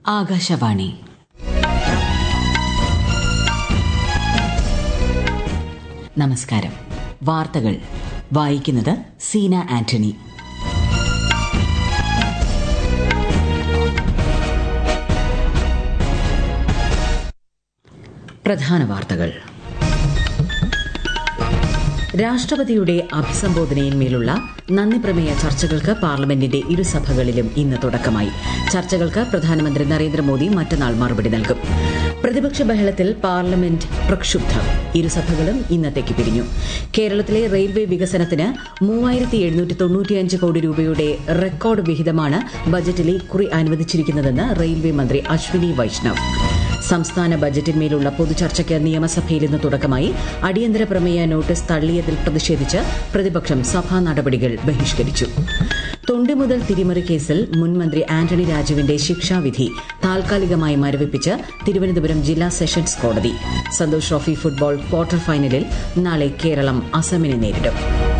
ആകാശവാണി നമസ്കാരം വാർത്തകൾ വായിക്കുന്നത് സീന ആന്റണി പ്രധാന വാർത്തകൾ രാഷ്ട്രപതിയുടെ അഭിസംബോധനയിന്മേലുള്ള നന്ദി പ്രമേയ ചർച്ചകൾക്ക് പാർലമെന്റിന്റെ ഇരുസഭകളിലും ഇന്ന് തുടക്കമായി ചർച്ചകൾക്ക് പ്രധാനമന്ത്രി നരേന്ദ്രമോദി മറ്റന്നാൾ മറുപടി നൽകും പ്രതിപക്ഷ ബഹളത്തിൽ പാർലമെന്റ് പ്രക്ഷുബ്ധം ഇരുസഭകളും ഇന്നത്തേക്ക് പിരിഞ്ഞു കേരളത്തിലെ റെയിൽവേ വികസനത്തിന് മൂവായിരത്തി എഴുന്നൂറ്റി തൊണ്ണൂറ്റിയഞ്ച് കോടി രൂപയുടെ റെക്കോർഡ് വിഹിതമാണ് ബജറ്റിൽ ഇക്കുറി അനുവദിച്ചിരിക്കുന്നതെന്ന് റെയിൽവേ മന്ത്രി അശ്വിനി വൈഷ്ണവ് സംസ്ഥാന ബജറ്റിന്മേലുള്ള പൊതുചർച്ചയ്ക്ക് നിയമസഭയിൽ ഇന്ന് തുടക്കമായി അടിയന്തര പ്രമേയ നോട്ടീസ് തള്ളിയതിൽ പ്രതിഷേധിച്ച് പ്രതിപക്ഷം സഭാ നടപടികൾ ബഹിഷ്കരിച്ചു തൊണ്ടിമുതൽ തിരിമറി കേസിൽ മുൻമന്ത്രി ആന്റണി രാജുവിന്റെ ശിക്ഷാവിധി താൽക്കാലികമായി മരവിപ്പിച്ച് തിരുവനന്തപുരം ജില്ലാ സെഷൻസ് കോടതി സന്തോഷ് ട്രോഫി ഫുട്ബോൾ ക്വാർട്ടർ ഫൈനലിൽ നാളെ കേരളം അസമിനെ നേരിടും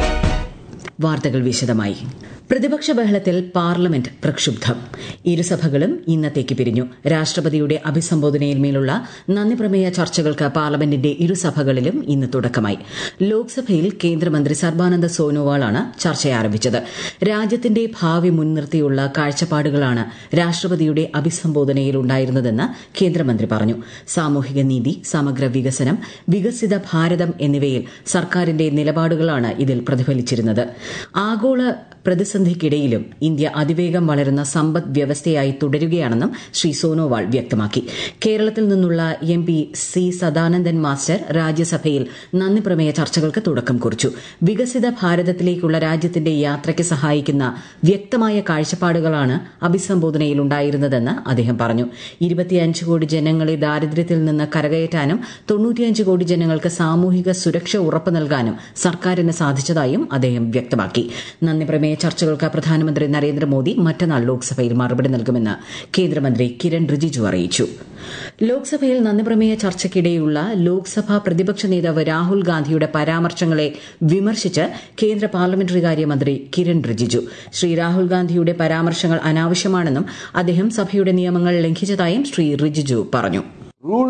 വാർത്തകൾ വിശദമായി പ്രതിപക്ഷ ബഹളത്തിൽ പാർലമെന്റ് പ്രക്ഷുബ്ധം ഇരുസഭകളും ഇന്നത്തേക്ക് പിരിഞ്ഞു രാഷ്ട്രപതിയുടെ അഭിസംബോധനയിന്മേലുള്ള നന്ദിപ്രമേയ ചർച്ചകൾക്ക് പാർലമെന്റിന്റെ ഇരുസഭകളിലും ഇന്ന് തുടക്കമായി ലോക്സഭയിൽ കേന്ദ്രമന്ത്രി സർബാനന്ദ സോനോവാളാണ് ചർച്ച ആരംഭിച്ചത് രാജ്യത്തിന്റെ ഭാവി മുൻനിർത്തിയുള്ള കാഴ്ചപ്പാടുകളാണ് രാഷ്ട്രപതിയുടെ അഭിസംബോധനയിൽ ഉണ്ടായിരുന്നതെന്ന് കേന്ദ്രമന്ത്രി പറഞ്ഞു സാമൂഹിക നീതി സമഗ്ര വികസനം വികസിത ഭാരതം എന്നിവയിൽ സർക്കാരിന്റെ നിലപാടുകളാണ് ഇതിൽ പ്രതിഫലിച്ചിരുന്നത് ആഗോള പ്രതിസന്ധിക്കിടയിലും ഇന്ത്യ അതിവേഗം വളരുന്ന സമ്പദ് വ്യവസ്ഥയായി തുടരുകയാണെന്നും ശ്രീ സോനോവാൾ വ്യക്തമാക്കി കേരളത്തിൽ നിന്നുള്ള M P C Sadanandan master രാജ്യസഭയിൽ നന്ദി പ്രമേയ ചർച്ചകൾക്ക് തുടക്കം കുറിച്ചു വികസിത ഭാരതത്തിലേക്കുള്ള രാജ്യത്തിന്റെ യാത്രയ്ക്ക് സഹായിക്കുന്ന വ്യക്തമായ കാഴ്ചപ്പാടുകളാണ് അഭിസംബോധനയിൽ ഉണ്ടായിരുന്നതെന്ന് അദ്ദേഹം പറഞ്ഞു ഇരുപത്തിയഞ്ച് കോടി ജനങ്ങളെ ദാരിദ്ര്യത്തിൽ നിന്ന് കരകയറ്റാനും തൊണ്ണൂറ്റിയഞ്ച് കോടി ജനങ്ങൾക്ക് സാമൂഹിക സുരക്ഷ ഉറപ്പു നൽകാനും സർക്കാരിന് സാധിച്ചതായും അദ്ദേഹം വ്യക്തമാക്കി നന്ദി പ്രമേയ ചർച്ചകൾക്ക് പ്രധാനമന്ത്രി നരേന്ദ്രമോദി മറ്റന്നാൾ ലോക്സഭയിൽ മറുപടി നൽകുമെന്ന് കേന്ദ്രമന്ത്രി കിരൺ റിജിജു അറിയിച്ചു ലോക്സഭയിൽ നന്ദിപ്രമേയ ചർച്ചയ്ക്കിടെയുള്ള ലോക്സഭാ പ്രതിപക്ഷ നേതാവ് രാഹുൽ ഗാന്ധിയുടെ പരാമർശങ്ങളെ വിമർശിച്ച് കേന്ദ്ര പാർലമെന്ററി കാര്യമന്ത്രി കിരൺ റിജിജു ശ്രീ രാഹുൽ ഗാന്ധിയുടെ പരാമർശങ്ങൾ അനാവശ്യമാണെന്നും അദ്ദേഹം സഭയുടെ നിയമങ്ങൾ ലംഘിച്ചതായും ശ്രീ റിജിജു പറഞ്ഞു रूल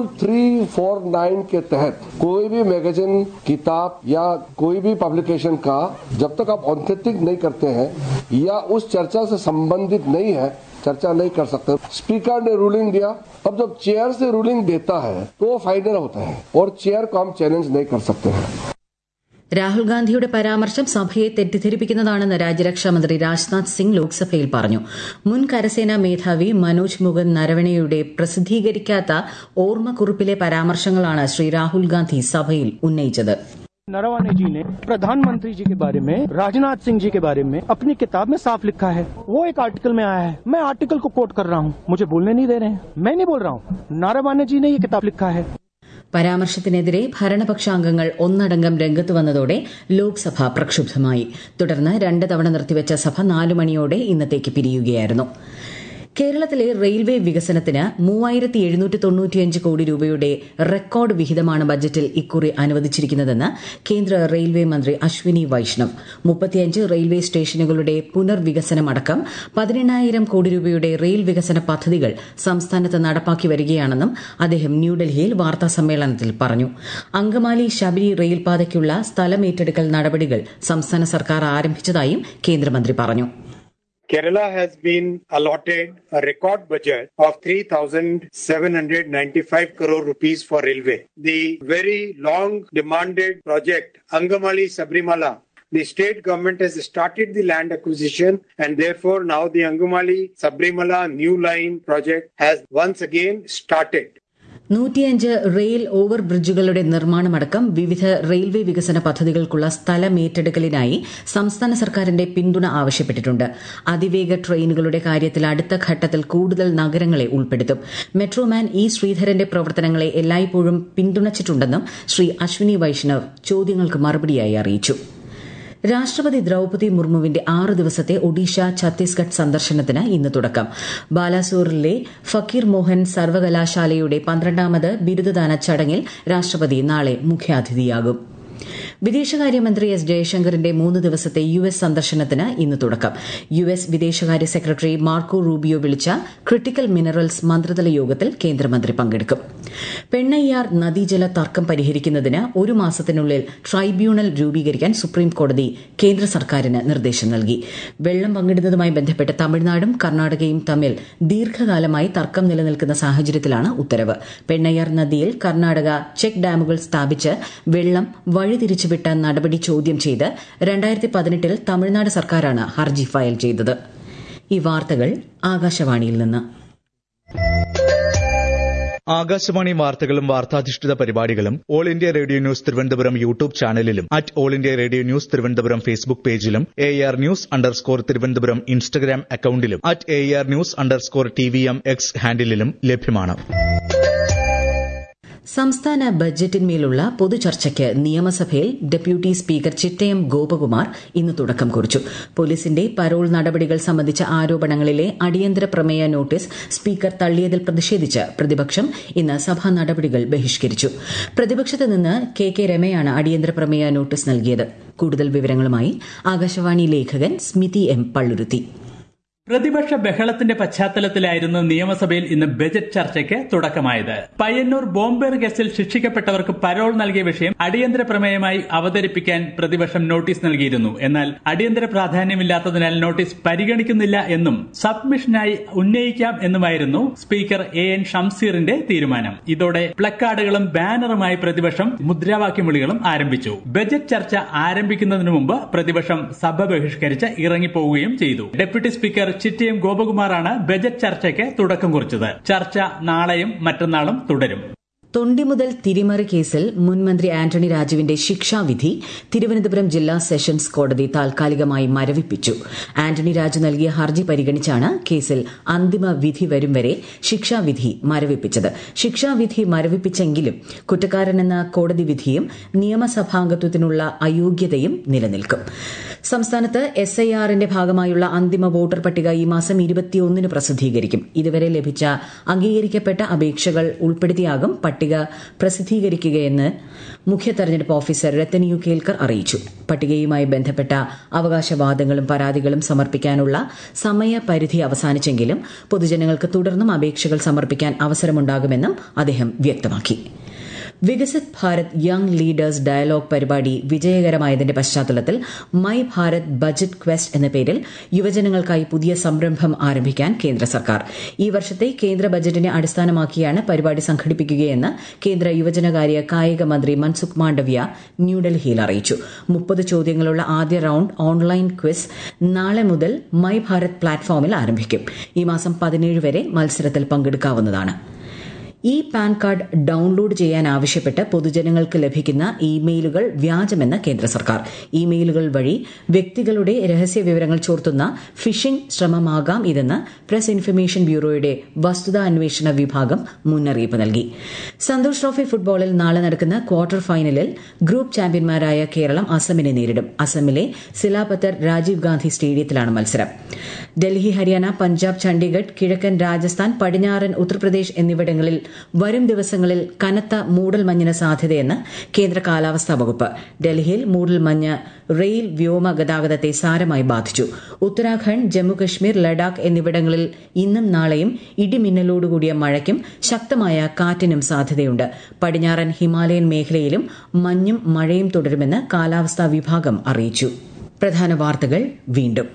349 के तहत कोई भी मैगजीन किताब या कोई भी पब्लिकेशन का जब तक आप ऑथेंटिक नहीं करते हैं या उस चर्चा से संबंधित नहीं है चर्चा नहीं कर सकते स्पीकर ने रूलिंग दिया अब जब चेयर से रूलिंग देता है तो वो फाइनल होता है और चेयर को हम चैलेंज नहीं कर सकते हैं രാഹുൽ ഗാന്ധിയുടെ പരാമർശം സഭയെ തെറ്റിദ്ധരിപ്പിക്കുന്നതാണെന്ന് രാജ്യരക്ഷാമന്ത്രി രാജ്നാഥ് സിംഗ് ലോക്സഭയിൽ പറഞ്ഞു മുൻ കരസേനാ മേധാവി മനോജ് മുകുന്ദ് നരവണയുടെ പ്രസിദ്ധീകരിക്കാത്ത ഓർമ്മക്കുറിപ്പിലെ പരാമർശങ്ങളാണ് ശ്രീ രാഹുൽ ഗാന്ധി സഭയിൽ ഉന്നയിച്ചത് नरवाने जी ने प्रधानमंत्री जी के बारे में राजनाथ सिंह जी के बारे में अपनी किताब में साफ लिखा है वो एक आर्टिकल में आया है मैं आर्टिकल को कोट कर रहा हूँ मुझे बोलने नहीं दे रहे हैं मैं नहीं बोल रहा हूँ नारावाने जी ने ये किताब लिखा है പരാമർശത്തിനെതിരെ ഭരണപക്ഷാംഗങ്ങൾ ഒന്നടങ്കം രംഗത്ത് വന്നതോടെ ലോക്സഭ പ്രക്ഷുബ്ധമായി തുടർന്ന് രണ്ട് തവണ നിർത്തിവച്ച സഭ നാലു മണിയോടെ ഇന്നത്തേക്ക് പിരിയുകയായിരുന്നു കേരളത്തിലെ റെയിൽവേ വികസനത്തിന് മൂവായിരത്തി എഴുന്നൂറ്റി തൊണ്ണൂറ്റിയഞ്ച് കോടി രൂപയുടെ റെക്കോർഡ് വിഹിതമാണ് ബജറ്റിൽ ഇക്കുറി അനുവദിച്ചിരിക്കുന്നതെന്ന് കേന്ദ്ര റെയിൽവേ മന്ത്രി അശ്വിനി വൈഷ്ണവ് മുപ്പത്തിയഞ്ച് റെയിൽവേ സ്റ്റേഷനുകളുടെ പുനർവികസനമടക്കം പതിനെണ്ണായിരം കോടി രൂപയുടെ റെയിൽ വികസന പദ്ധതികൾ സംസ്ഥാനത്ത് നടപ്പാക്കി വരികയാണെന്നും അദ്ദേഹം ന്യൂഡൽഹിയിൽ വാർത്താ സമ്മേളനത്തിൽ പറഞ്ഞു അങ്കമാലി ശബരി റെയിൽപാതയ്ക്കുള്ള സ്ഥലമേറ്റെടുക്കൽ നടപടികൾ സംസ്ഥാന സർക്കാർ ആരംഭിച്ചതായും കേന്ദ്രമന്ത്രി പറഞ്ഞു Kerala has been allotted a record budget of 3,795 crore rupees for railway. The very long demanded project Angamali Sabrimala the state government has started the land acquisition and therefore now the Angamali Sabrimala new line project has once again started. നൂറ്റിയഞ്ച് rail over ബ്രിഡ്ജുകളുടെ നിർമ്മാണമടക്കം വിവിധ railway വികസന പദ്ധതികൾക്കുള്ള സ്ഥലമേറ്റെടുക്കലിനായി സംസ്ഥാന സർക്കാരിന്റെ പിന്തുണ ആവശ്യപ്പെട്ടിട്ടുണ്ട് അതിവേഗ ട്രെയിനുകളുടെ കാര്യത്തിൽ അടുത്ത ഘട്ടത്തിൽ കൂടുതൽ നഗരങ്ങളെ ഉൾപ്പെടുത്തും മെട്രോമാൻ ഇ ശ്രീധരന്റെ പ്രവർത്തനങ്ങളെ എല്ലായ്പ്പോഴും പിന്തുണച്ചിട്ടുണ്ടെന്നും ശ്രീ അശ്വിനി വൈഷ്ണവ് ചോദ്യങ്ങൾക്ക് മറുപടിയായി അറിയിച്ചു രാഷ്ട്രപതി ദ്രൌപതി മുർമുവിന്റെ ആറ് ദിവസത്തെ ഒഡീഷ ഛത്തീസ്ഗഡ് സന്ദർശനത്തിന് ഇന്ന് തുടക്കം ബാലാസോറിലെ ഫക്കീർ മോഹൻ സർവകലാശാലയുടെ പന്ത്രണ്ടാമത് ബിരുദദാന ചടങ്ങിൽ രാഷ്ട്രപതി നാളെ മുഖ്യാതിഥിയാകും വിദേശകാര്യമന്ത്രി എസ് ജയശങ്കറിന്റെ മൂന്ന് ദിവസത്തെ യു എസ് സന്ദർശനത്തിന് ഇന്ന് തുടക്കം യു എസ് വിദേശകാര്യ സെക്രട്ടറി മാർക്കോ റൂബിയോ വിളിച്ച ക്രിട്ടിക്കൽ മിനറൽസ് മന്ത്രിതല യോഗത്തിൽ കേന്ദ്രമന്ത്രി പങ്കെടുക്കും പെണ്ണയ്യാർ നദീജല തർക്കം പരിഹരിക്കുന്നതിന് ഒരു മാസത്തിനുള്ളിൽ ട്രൈബ്യൂണൽ രൂപീകരിക്കാൻ സുപ്രീം കോടതി കേന്ദ്ര സർക്കാരിന് നിർദ്ദേശം നൽകി വെള്ളം പങ്കിടുന്നതുമായി ബന്ധപ്പെട്ട് തമിഴ്നാടും കർണാടകയും തമ്മിൽ ദീർഘകാലമായി തർക്കം നിലനിൽക്കുന്ന സാഹചര്യത്തിലാണ് ഉത്തരവ് പെണ്ണയ്യാർ നദിയിൽ കർണാടക ചെക്ക് ഡാമുകൾ സ്ഥാപിച്ച് വെള്ളം വഴിതിരിച്ചുവിട്ട നടപടി ചോദ്യം ചെയ്ത് രണ്ടായിരത്തി പതിനെട്ടിൽ തമിഴ്നാട് സർക്കാരാണ് ഹർജി ഫയൽ ചെയ്തത് ഈ വാർത്തകൾ ആകാശവാണിയിൽ നിന്ന് ആകാശവാണി വാർത്തകളും വാർത്താധിഷ്ഠിത പരിപാടികളും all India radio news Thiruvananthapuram YouTube ചാനലിലും at all India radio news Thiruvananthapuram Facebook പേജിലും A R news underscore Thiruvananthapuram Instagram അക്കൌണ്ടിലും at A R news underscore T V M X ഹാൻഡിലും ലഭ്യമാണ് സംസ്ഥാന ബജറ്റിന്മേലുള്ള പൊതുചർച്ചയ്ക്ക് നിയമസഭയിൽ ഡെപ്യൂട്ടി സ്പീക്കർ ചിറ്റയം ഗോപകുമാർ ഇന്ന് തുടക്കം കുറിച്ചു പോലീസിന്റെ പരോൾ നടപടികൾ സംബന്ധിച്ച ആരോപണങ്ങളിലെ അടിയന്തര പ്രമേയ നോട്ടീസ് സ്പീക്കർ തള്ളിയതിൽ പ്രതിഷേധിച്ച് പ്രതിപക്ഷം ഇന്ന് സഭാ നടപടികൾ ബഹിഷ്കരിച്ചു പ്രതിപക്ഷത്ത് നിന്ന് കെ കെ രമയാണ് അടിയന്തര പ്രമേയ നോട്ടീസ് നൽകിയത് കൂടുതൽ വിവരങ്ങളുമായി ആകാശവാണി ലേഖകൻ സ്മിതി എം പള്ളുരുത്തി പ്രതിപക്ഷ ബഹളത്തിന്റെ പശ്ചാത്തലത്തിലായിരുന്നു നിയമസഭയിൽ ഇന്ന് ബജറ്റ് ചർച്ചയ്ക്ക് തുടക്കമായത് പയ്യന്നൂർ ബോംബേർ കേസിൽ ശിക്ഷിക്കപ്പെട്ടവർക്ക് പരോൾ നൽകിയ വിഷയം അടിയന്തര പ്രമേയമായി അവതരിപ്പിക്കാൻ പ്രതിപക്ഷം നോട്ടീസ് നൽകിയിരുന്നു എന്നാൽ അടിയന്തര പ്രാധാന്യമില്ലാത്തതിനാൽ നോട്ടീസ് പരിഗണിക്കുന്നില്ല എന്നും സബ്മിഷനായി ഉന്നയിക്കാം എന്നുമായിരുന്നു സ്പീക്കർ എ എൻ ഷംസീറിന്റെ തീരുമാനം ഇതോടെ പ്ലക്കാർഡുകളും ബാനറുമായി പ്രതിപക്ഷം മുദ്രാവാക്യം വിളികളും ആരംഭിച്ചു ബജറ്റ് ചർച്ച ആരംഭിക്കുന്നതിന് മുമ്പ് പ്രതിപക്ഷം സഭ ബഹിഷ്കരിച്ച് ഇറങ്ങിപ്പോവുകയും ചെയ്തു ഡെപ്യൂട്ടി സ്പീക്കർ ചിറ്റയം ഗോപകുമാറാണ് ബജറ്റ് ചർച്ചയ്ക്ക് തുടക്കം കുറിച്ചത് ചർച്ച നാളെയും മറ്റന്നാളും തുടരും തൊണ്ടി മുതൽ തിരിമറി കേസിൽ മുൻമന്ത്രി ആന്റണി രാജുവിന്റെ ശിക്ഷാവിധി തിരുവനന്തപുരം ജില്ലാ സെഷൻസ് കോടതി താൽക്കാലികമായി മരവിപ്പിച്ചു ആന്റണി രാജു നൽകിയ ഹർജി പരിഗണിച്ചാണ് കേസിൽ അന്തിമ വിധി വരും വരെ ശിക്ഷാവിധി മരവിപ്പിച്ചത് ശിക്ഷാവിധി മരവിപ്പിച്ചെങ്കിലും കുറ്റക്കാരനെന്ന കോടതി വിധിയും നിയമസഭാംഗത്വത്തിനുള്ള അയോഗ്യതയും നിലനിൽക്കും സംസ്ഥാനത്ത് എസ് ഐ ആറിന്റെ ഭാഗമായുള്ള അന്തിമ വോട്ടർ പട്ടിക ഈ മാസം ഇരുപത്തിയൊന്നിന് പ്രസിദ്ധീകരിക്കും ഇതുവരെ ലഭിച്ച അംഗീകരിക്കപ്പെട്ട അപേക്ഷകൾ ഉൾപ്പെടുത്തിയാകും പട്ടിക പ്രസിദ്ധീകരിക്കുകയെന്ന് മുഖ്യ തെരഞ്ഞെടുപ്പ് ഓഫീസർ രത്തൻ യു കേൽക്കർ അറിയിച്ചു പട്ടികയുമായി ബന്ധപ്പെട്ട അവകാശവാദങ്ങളും പരാതികളും സമർപ്പിക്കാനുള്ള സമയപരിധി അവസാനിച്ചെങ്കിലും പൊതുജനങ്ങൾക്ക് തുടർന്നും അപേക്ഷകൾ സമർപ്പിക്കാൻ അവസരമുണ്ടാകുമെന്നും അദ്ദേഹം വ്യക്തമാക്കി Viksit Bharat young leaders dialogue പരിപാടി വിജയകരമായതിന്റെ പശ്ചാത്തലത്തിൽ മൈ ഭാരത് ബജറ്റ് ക്വസ്റ്റ് എന്ന പേരിൽ യുവജനങ്ങൾക്കായി പുതിയ സംരംഭം ആരംഭിക്കാൻ കേന്ദ്ര സർക്കാർ ഈ വർഷത്തെ കേന്ദ്ര ബജറ്റിനെ അടിസ്ഥാനമാക്കിയാണ് പരിപാടി സംഘടിപ്പിക്കുകയെന്ന് കേന്ദ്ര യുവജനകാര്യ കായിക മന്ത്രി മൻസുഖ് മാണ്ഡവ്യ ന്യൂഡൽഹിയിൽ അറിയിച്ചു മുപ്പത് ചോദ്യങ്ങളുള്ള ആദ്യ റൌണ്ട് ഓൺലൈൻ ക്വിസ് നാളെ മുതൽ മൈ ഭാരത് പ്ലാറ്റ്ഫോമിൽ ആരംഭിക്കും ഈ മാസം പതിനേഴ് വരെ മത്സരത്തിൽ പങ്കെടുക്കാവുന്നതാണ് ഇ പാൻ കാർഡ് ഡൌൺലോഡ് ചെയ്യാൻ ആവശ്യപ്പെട്ട് പൊതുജനങ്ങൾക്ക് ലഭിക്കുന്ന ഇമെയിലുകൾ വ്യാജമെന്ന് കേന്ദ്ര സർക്കാർ ഇമെയിലുകൾ വഴി വ്യക്തികളുടെ രഹസ്യ വിവരങ്ങൾ ചോർത്തുന്ന ഫിഷിംഗ് ശ്രമമാകാം ഇതെന്ന് പ്രസ് ഇൻഫർമേഷൻ ബ്യൂറോയുടെ വസ്തുതാ അന്വേഷണ വിഭാഗം മുന്നറിയിപ്പ് നൽകി സന്തോഷ് ട്രോഫി ഫുട്ബോളിൽ നാളെ നടക്കുന്ന ക്വാർട്ടർ ഫൈനലിൽ ഗ്രൂപ്പ് ചാമ്പ്യന്മാരായ കേരളം അസമിനെ നേരിടും അസമിലെ സിലാപത്തർ രാജീവ് ഗാന്ധി സ്റ്റേഡിയത്തിലാണ് മത്സരം ഡൽഹി ഹരിയാന പഞ്ചാബ് ചണ്ഡീഗഡ് കിഴക്കൻ രാജസ്ഥാൻ പടിഞ്ഞാറൻ ഉത്തർപ്രദേശ് എന്നിവിടങ്ങളിൽ വരും ദിവസങ്ങളിൽ കനത്ത മൂടൽമഞ്ഞിന് സാധ്യതയെന്ന് കേന്ദ്ര കാലാവസ്ഥാ വകുപ്പ് ഡൽഹിയിൽ മൂടൽമഞ്ഞ് റെയിൽ വ്യോമ ഗതാഗതത്തെ സാരമായി ബാധിച്ചു ഉത്തരാഖണ്ഡ് ജമ്മുകശ്മീർ ലഡാക്ക് എന്നിവിടങ്ങളിൽ ഇന്നും നാളെയും ഇടിമിന്നലോടുകൂടിയ മഴയ്ക്കും ശക്തമായ കാറ്റിനും സാധ്യതയുണ്ട് പടിഞ്ഞാറൻ ഹിമാലയൻ മേഖലയിലും മഞ്ഞും മഴയും തുടരുമെന്ന് കാലാവസ്ഥാ വിഭാഗം അറിയിച്ചു പ്രധാന വാർത്തകൾ വീണ്ടും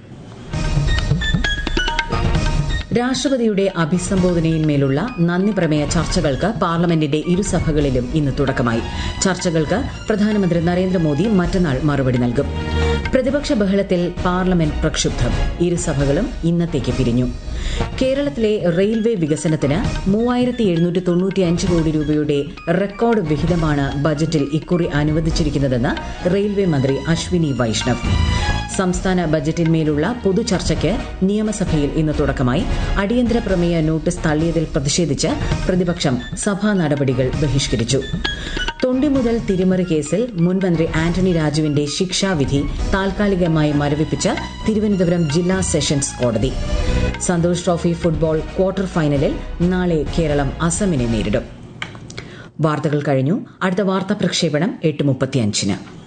രാഷ്ട്രപതിയുടെ അഭിസംബോധനയിന്മേലുള്ള നന്ദി പ്രമേയ ചർച്ചകൾക്ക് പാർലമെന്റിന്റെ ഇരുസഭകളിലും ഇന്ന് തുടക്കമായി ചർച്ചകൾക്ക് പ്രധാനമന്ത്രി നരേന്ദ്രമോദി മറ്റന്നാൾ മറുപടി നൽകും പ്രതിപക്ഷ ബഹളത്തിൽ പാർലമെന്റ് പ്രക്ഷുബ്ധം ഇരുസഭകളും ഇന്നത്തേക്ക് പിരിഞ്ഞു കേരളത്തിലെ റെയിൽവേ വികസനത്തിന് മൂവായിരത്തി എഴുന്നൂറ്റി തൊണ്ണൂറ്റിയഞ്ച് കോടി രൂപയുടെ റെക്കോർഡ് വിഹിതമാണ് ബജറ്റിൽ ഇക്കുറി അനുവദിച്ചിരിക്കുന്നതെന്ന് റെയിൽവേ മന്ത്രി അശ്വിനി വൈഷ്ണവ് സംസ്ഥാന ബജറ്റിന്മേലുള്ള പൊതുചർച്ചയ്ക്ക് നിയമസഭയിൽ ഇന്ന് തുടക്കമായി അടിയന്തര പ്രമേയ നോട്ടീസ് തള്ളിയതിൽ പ്രതിഷേധിച്ച് പ്രതിപക്ഷം സഭാ നടപടികൾ ബഹിഷ്കരിച്ചു തൊണ്ടി മുതൽ തിരിമറി കേസിൽ മുൻമന്ത്രി ആന്റണി രാജുവിന്റെ ശിക്ഷാവിധി താൽക്കാലികമായി മരവിപ്പിച്ച് തിരുവനന്തപുരം ജില്ലാ സെഷൻസ് കോടതി സന്തോഷ് ട്രോഫി ഫുട്ബോൾ ക്വാർട്ടർ ഫൈനലിൽ നാളെ കേരളം അസമിനെ നേരിടും വാർത്തകൾ കഴിഞ്ഞു അടുത്ത വാർത്താ പ്രക്ഷേപണം എട്ട് മുപ്പത്തിയഞ്ചിന്